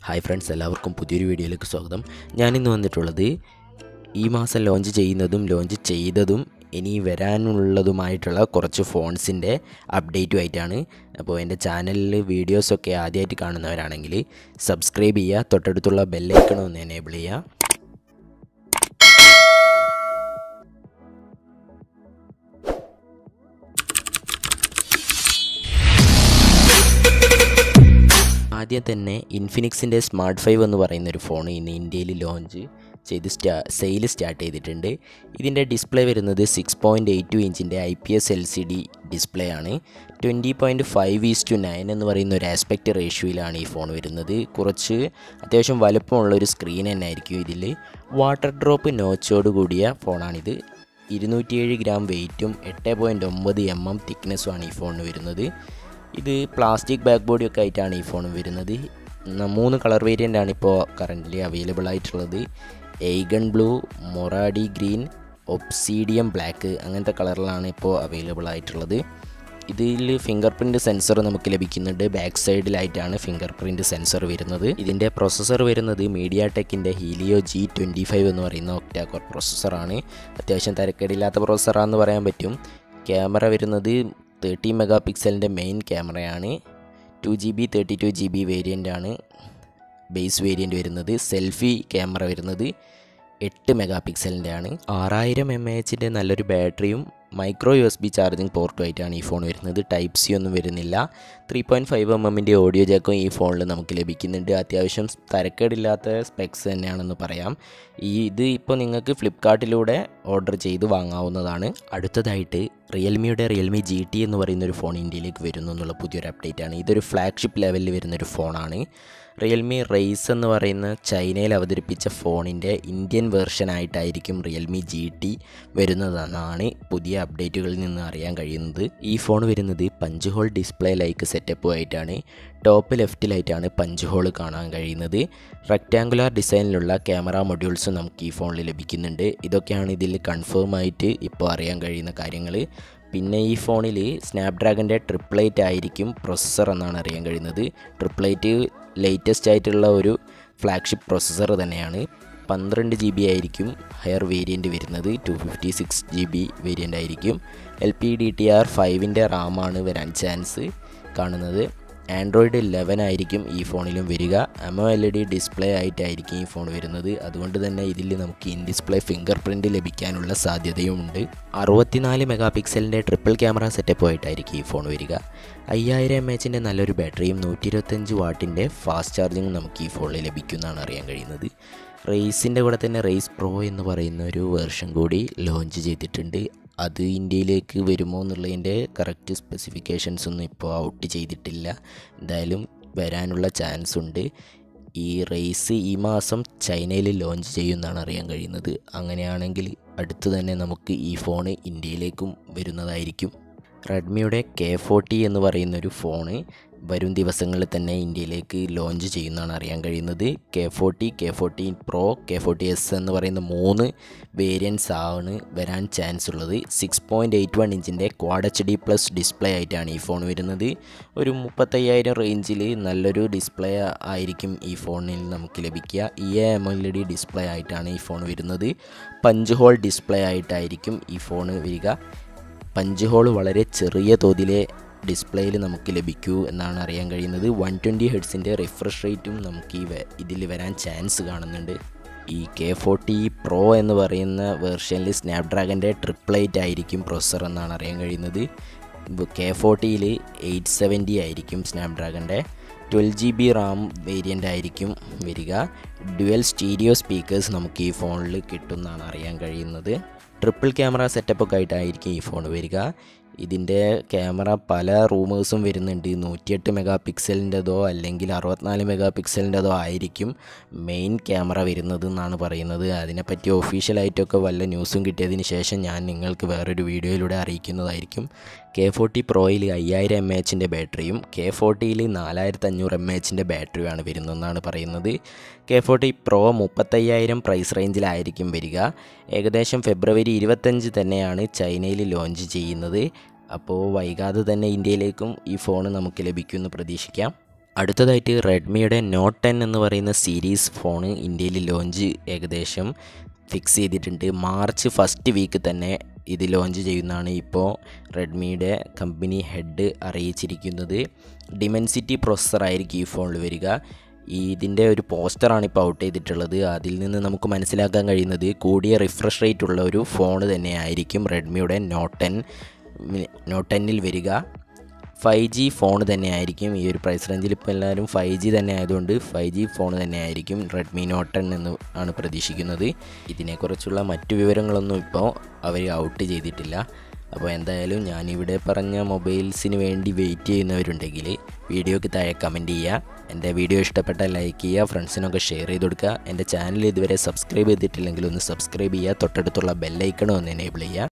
hi friends എല്ലാവർക്കും പുതിയൊരു വീഡിയോയിലേക്ക് സ്വാഗതം ഞാനിന്ന് വന്നിട്ടുള്ളത് ഈ മാസം ലോഞ്ച് ചെയ്യുന്നതും ലോഞ്ച് ചെയ്തതും ഇനി വരാനുള്ളതുമായിട്ടുള്ള കുറച്ച് ഫോൺസിൻ്റെ അപ്ഡേറ്റുമായിട്ടാണ് അപ്പോൾ എൻ്റെ ചാനലിൽ വീഡിയോസൊക്കെ ആദ്യമായിട്ട് കാണുന്നവരാണെങ്കിൽ സബ്സ്ക്രൈബ് ചെയ്യുക തൊട്ടടുത്തുള്ള ബെല്ലൈക്കണം ഒന്ന് എനേബിൾ ചെയ്യുക ആദ്യം തന്നെ ഇൻഫിനിക്സിൻ്റെ സ്മാർട്ട് ഫൈവ് എന്ന് പറയുന്ന ഒരു ഫോൺ ഇന്ന് ഇന്ത്യയിൽ ലോഞ്ച് ചെയ്ത് സ്റ്റാ സെയിൽ സ്റ്റാർട്ട് ചെയ്തിട്ടുണ്ട് ഇതിൻ്റെ ഡിസ്പ്ലേ വരുന്നത് സിക്സ് പോയിൻറ്റ് എയ്റ്റ് ടു ഇഞ്ചിൻ്റെ I P S L C D display ആണ് twenty point five is two nine എന്ന് പറയുന്ന ഒരു ആസ്പെക്റ്റ് റേഷ്യോയിലാണ് ഈ ഫോൺ വരുന്നത് കുറച്ച് അത്യാവശ്യം വലുപ്പമുള്ള ഒരു സ്ക്രീൻ തന്നെ ആയിരിക്കും ഇതിൽ വാട്ടർ ഡ്രോപ്പ് നോച്ചോട് കൂടിയ ഫോണാണിത് ഇരുന്നൂറ്റിയേഴ് ഗ്രാം വെയിറ്റും എട്ട് പോയിൻറ്റ് ഒമ്പത് എം എം തിക്നെസ്സുമാണ് ഈ ഫോണിന് വരുന്നത് ഇത് പ്ലാസ്റ്റിക് ബാക്ക് ബോഡിയൊക്കെ ആയിട്ടാണ് ഈ ഫോൺ വരുന്നത് ന- മൂന്ന് കളർ വേരിയൻ്റ് ആണ് ഇപ്പോൾ കറൻ്റ്ലി അവൈലബിൾ ആയിട്ടുള്ളത് Aegean blue Morandi green obsidian black അങ്ങനത്തെ കളറിലാണ് ഇപ്പോൾ അവൈലബിൾ ആയിട്ടുള്ളത് ഇതിൽ ഫിംഗർ പ്രിൻറ്റ് സെൻസർ നമുക്ക് ലഭിക്കുന്നുണ്ട് ബാക്ക് സൈഡിലായിട്ടാണ് ഫിംഗർ പ്രിൻറ്റ് സെൻസർ വരുന്നത് ഇതിൻ്റെ പ്രൊസസ്സർ വരുന്നത് മീഡിയ ടെക്കിൻ്റെ ഹീലിയോ ജി ട്വൻറ്റി ഫൈവ് എന്ന് പറയുന്ന ഒക്ടാക്കോർ പ്രൊസസ്സറാണ് അത്യാവശ്യം തരക്കേടില്ലാത്ത പ്രൊസസ്സറാണെന്ന് പറയാൻ പറ്റും ക്യാമറ വരുന്നത് തേർട്ടി മെഗാ പിക്സലിൻ്റെ മെയിൻ ക്യാമറയാണ് two G B thirty two G B variant ആണ് ബേസ് വേരിയൻ്റ് വരുന്നത് സെൽഫി ക്യാമറ വരുന്നത് എട്ട് മെഗാ പിക്സലിൻ്റെ ആണ് ആറായിരം എം എ എച്ചിൻ്റെ നല്ലൊരു ബാറ്ററിയും micro U S B charging പോർട്ടുമായിട്ടാണ് ഈ ഫോൺ വരുന്നത് ടൈപ്പ് സി ഒന്നും വരുന്നില്ല ത്രീ പോയിൻറ്റ് ഫൈവ് എം എമ്മിൻ്റെ ഓഡിയോ ജാക്കും ഈ ഫോണിൽ നമുക്ക് ലഭിക്കുന്നുണ്ട് അത്യാവശ്യം തരക്കേടില്ലാത്ത സ്പെക്സ് തന്നെയാണെന്ന് പറയാം ഈ ഇത് ഇപ്പോൾ നിങ്ങൾക്ക് ഫ്ലിപ്കാർട്ടിലൂടെ ഓർഡർ ചെയ്ത് വാങ്ങാവുന്നതാണ് അടുത്തതായിട്ട് റിയൽമിയുടെ റിയൽമി ജി ടി എന്ന് പറയുന്ന ഒരു ഫോൺ ഇന്ത്യയിലേക്ക് വരുന്നു എന്നുള്ള പുതിയൊരു അപ്ഡേറ്റ് ആണ് ഇതൊരു ഫ്ലാഗ്ഷിപ്പ് ലെവലിൽ വരുന്ന ഒരു ഫോണാണ് റിയൽമി റേസ് എന്ന് പറയുന്ന ചൈനയിൽ അവതരിപ്പിച്ച ഫോണിൻ്റെ ഇന്ത്യൻ വേർഷനായിട്ടായിരിക്കും റിയൽമി ജി ടി വരുന്നതെന്നാണ് പുതിയ അപ്ഡേറ്റുകളിൽ നിന്ന് അറിയാൻ കഴിയുന്നത് ഈ ഫോൺ വരുന്നത് പഞ്ച് ഹോൾ ഡിസ്പ്ലേ ലൈക്ക് സെറ്റപ്പുമായിട്ടാണ് ടോപ്പ് ലെഫ്റ്റിലായിട്ടാണ് പഞ്ച് ഹോൾ കാണാൻ കഴിയുന്നത് റെക്റ്റാങ്കുലാർ ഡിസൈനിലുള്ള ക്യാമറ മൊഡ്യൂൾസും നമുക്ക് ഈ ഫോണിൽ ലഭിക്കുന്നുണ്ട് ഇതൊക്കെയാണ് ഇതിൽ കൺഫേം ആയിട്ട് ഇപ്പോൾ അറിയാൻ കഴിയുന്ന കാര്യങ്ങൾ പിന്നെ ഈ ഫോണിൽ സ്നാപ്ഡ്രാഗൻ്റെ ട്രിപ്ലൈറ്റ് ആയിരിക്കും പ്രൊസസ്സർ എന്നാണ് അറിയാൻ കഴിയുന്നത് ട്രിപ്ലൈറ്റ് ലേറ്റസ്റ്റ് ആയിട്ടുള്ള ഒരു ഫ്ലാഗ്ഷിപ്പ് പ്രൊസസ്സർ തന്നെയാണ് പന്ത്രണ്ട് ജി ബി ആയിരിക്കും ഹയർ വേരിയൻ്റ് വരുന്നത് two fifty six G B variant ആയിരിക്കും L P D T R ഫൈവിൻ്റെ റാമാണ് വരാൻ ചാൻസ് കാണുന്നത് ആൻഡ്രോയിഡ് ലെവൻ ആയിരിക്കും ഈ ഫോണിലും വരിക AMOLED display ആയിട്ടായിരിക്കും ഈ ഫോൺ വരുന്നത് അതുകൊണ്ട് തന്നെ ഇതിൽ നമുക്ക് ഇൻ ഡിസ്പ്ലേ ഫിംഗർ പ്രിൻറ്റ് ലഭിക്കാനുള്ള സാധ്യതയുമുണ്ട് അറുപത്തിനാല് മെഗാ പിക്സലിൻ്റെ ട്രിപ്പിൾ ക്യാമറ സെറ്റപ്പുമായിട്ടായിരിക്കും ഈ ഫോൺ വരിക അയ്യായിരം എം എച്ചിൻ്റെ നല്ലൊരു ബാറ്ററിയും നൂറ്റി ഇരുപത്തഞ്ച് വാട്ടിൻ്റെ ഫാസ്റ്റ് ചാർജിങ്ങും നമുക്ക് ഈ ഫോണിൽ ലഭിക്കുമെന്നാണ് അറിയാൻ കഴിയുന്നത് റേസിൻ്റെ കൂടെ തന്നെ റേസ് പ്രോ എന്ന് പറയുന്ന ഒരു വേർഷൻ കൂടി ലോഞ്ച് ചെയ്തിട്ടുണ്ട് അത് ഇന്ത്യയിലേക്ക് വരുമോ എന്നുള്ളതിൻ്റെ കറക്റ്റ് സ്പെസിഫിക്കേഷൻസ് ഒന്നും ഇപ്പോൾ ഔട്ട് ചെയ്തിട്ടില്ല എന്തായാലും വരാനുള്ള ചാൻസ് ഉണ്ട് ഈ റേസ് ഈ മാസം ചൈനയിൽ ലോഞ്ച് ചെയ്യുമെന്നാണ് അറിയാൻ കഴിയുന്നത് അങ്ങനെയാണെങ്കിൽ അടുത്ത് തന്നെ നമുക്ക് ഈ ഫോണ് ഇന്ത്യയിലേക്കും വരുന്നതായിരിക്കും റെഡ്മിയുടെ കെ ഫോർട്ടി എന്ന് പറയുന്ന ഒരു ഫോണ് വരും ദിവസങ്ങളിൽ തന്നെ ഇന്ത്യയിലേക്ക് ലോഞ്ച് ചെയ്യുന്നതാണ് അറിയാൻ കഴിയുന്നത് K forty K forty pro K forty S എന്ന് പറയുന്ന മൂന്ന് വേരിയൻസ് ആണ് വരാൻ ചാൻസ് ഉള്ളത് സിക്സ് പോയിൻറ്റ് എയ്റ്റ് വൺ ഇഞ്ചിൻ്റെ quad H D plus display ആയിട്ടാണ് ഈ ഫോൺ വരുന്നത് ഒരു മുപ്പത്തയ്യായിരം റേഞ്ചിൽ നല്ലൊരു ഡിസ്പ്ലേ ആയിരിക്കും ഈ ഫോണിൽ നമുക്ക് ലഭിക്കുക E A M L D display ആയിട്ടാണ് ഈ ഫോൺ വരുന്നത് പഞ്ച് ഹോൾ ഡിസ്പ്ലേ ആയിട്ടായിരിക്കും ഈ ഫോൺ വരിക പഞ്ച് ഹോൾ വളരെ ചെറിയ തോതിലെ ഡിസ്പ്ലേയിൽ നമുക്ക് ലഭിക്കൂ എന്നാണ് അറിയാൻ കഴിയുന്നത് വൺ ട്വൻറ്റി ഹെഡ്സിൻ്റെ റിഫ്രഷ് റേറ്റും നമുക്ക് ഈ വ- ഇതിൽ വരാൻ ചാൻസ് കാണുന്നുണ്ട് ഈ കെ ഫോർട്ടി പ്രോ എന്ന് പറയുന്ന വേർഷനിൽ സ്നാപ്ഡ്രാഗൻ്റെ ട്രിപ്ലൈറ്റ് ആയിരിക്കും പ്രൊസസ്സർ എന്നാണ് അറിയാൻ കഴിയുന്നത് കെ ഫോർട്ടിയിൽ എയ്റ്റ് സെവൻറ്റി ആയിരിക്കും സ്നാപ്ഡ്രാഗൻ്റെ twelve G B RAM variant ആയിരിക്കും വരിക ഡ്യുവൽ സ്റ്റീരിയോ സ്പീക്കേഴ്സ് നമുക്ക് ഈ ഫോണിൽ കിട്ടുമെന്നാണ് അറിയാൻ കഴിയുന്നത് ട്രിപ്പിൾ ക്യാമറ സെറ്റപ്പൊക്കെ ആയിട്ടായിരിക്കും ഈ ഫോൺ വരിക ഇതിൻ്റെ ക്യാമറ പല റൂമേഴ്സും വരുന്നുണ്ട് നൂറ്റിയെട്ട് മെഗാ പിക്സലിൻ്റെതോ അല്ലെങ്കിൽ അറുപത്തിനാല് മെഗാ പിക്സലിൻ്റെതോ ആയിരിക്കും മെയിൻ ക്യാമറ വരുന്നത് എന്നാണ് പറയുന്നത് അതിനെപ്പറ്റി ഒഫീഷ്യലായിട്ടൊക്കെ വല്ല ന്യൂസും കിട്ടിയതിന് ശേഷം ഞാൻ നിങ്ങൾക്ക് വേറൊരു വീഡിയോയിലൂടെ അറിയിക്കുന്നതായിരിക്കും കെ ഫോർട്ടി പ്രോയിൽ അയ്യായിരം എം എച്ചിൻ്റെ ബാറ്ററിയും കെ ഫോർട്ടിയിൽ നാലായിരത്തി അഞ്ഞൂറ് എം എച്ചിൻ്റെ ബാറ്ററിയുമാണ് വരുന്നതെന്നാണ് പറയുന്നത് കെ ഫോർട്ടി പ്രോ മുപ്പത്തയ്യായിരം പ്രൈസ് റേഞ്ചിലായിരിക്കും വരിക ഏകദേശം ഫെബ്രുവരി ഇരുപത്തഞ്ച് തന്നെയാണ് ചൈനയിൽ ലോഞ്ച് ചെയ്യുന്നത് അപ്പോൾ വൈകാതെ തന്നെ ഇന്ത്യയിലേക്കും ഈ ഫോൺ നമുക്ക് ലഭിക്കുമെന്ന് പ്രതീക്ഷിക്കാം അടുത്തതായിട്ട് റെഡ്മിയുടെ നോട്ട് ടെൻ എന്ന് പറയുന്ന സീരീസ് ഫോൺ ഇന്ത്യയിൽ ലോഞ്ച് ഏകദേശം ഫിക്സ് ചെയ്തിട്ടുണ്ട് മാർച്ച് ഫസ്റ്റ് വീക്ക് തന്നെ ഇത് ലോഞ്ച് ചെയ്യുന്നതാണ് ഇപ്പോൾ റെഡ്മിയുടെ കമ്പനി ഹെഡ് അറിയിച്ചിരിക്കുന്നത് ഡിമെൻസിറ്റി പ്രൊസസ്സറായിരിക്കും ഈ ഫോണിൽ വരിക ഇതിൻ്റെ ഒരു പോസ്റ്ററാണ് ഇപ്പോൾ ഔട്ട് ചെയ്തിട്ടുള്ളത് അതിൽ നിന്ന് നമുക്ക് മനസ്സിലാക്കാൻ കഴിയുന്നത് കൂടിയ റിഫ്രഷ് റേറ്റ് ഉള്ള ഒരു ഫോൺ തന്നെയായിരിക്കും റെഡ്മിയുടെ നോട്ട് ടെൻ നോട്ട് ടെന്നിൽ വരിക ഫൈവ് ജി ഫോൺ തന്നെയായിരിക്കും ഈ ഒരു പ്രൈസ് റേഞ്ചിൽ ഇപ്പോൾ എല്ലാവരും ഫൈവ് ജി തന്നെ ആയതുകൊണ്ട് ഫൈവ് ജി ഫോൺ തന്നെയായിരിക്കും റെഡ്മി നോട്ട് ടെൻ എന്ന് ആണ് പ്രതീക്ഷിക്കുന്നത് ഇതിനെക്കുറിച്ചുള്ള മറ്റു വിവരങ്ങളൊന്നും ഇപ്പോൾ അവർ ഔട്ട് ചെയ്തിട്ടില്ല അപ്പോൾ എന്തായാലും ഞാനിവിടെ പറഞ്ഞ മൊബൈൽസിന് വേണ്ടി വെയിറ്റ് ചെയ്യുന്നവരുണ്ടെങ്കിൽ വീഡിയോക്ക് താഴെ കമൻറ്റ് ചെയ്യുക എൻ്റെ വീഡിയോ ഇഷ്ടപ്പെട്ടാൽ ലൈക്ക് ചെയ്യുക ഫ്രണ്ട്സിനൊക്കെ ഷെയർ ചെയ്ത് കൊടുക്കുക എൻ്റെ ചാനൽ ഇതുവരെ സബ്സ്ക്രൈബ് ചെയ്തിട്ടില്ലെങ്കിൽ ഒന്ന് സബ്സ്ക്രൈബ് ചെയ്യുക തൊട്ടടുത്തുള്ള ബെല്ലൈക്കണോ ഒന്ന് എനേബിൾ ചെയ്യുക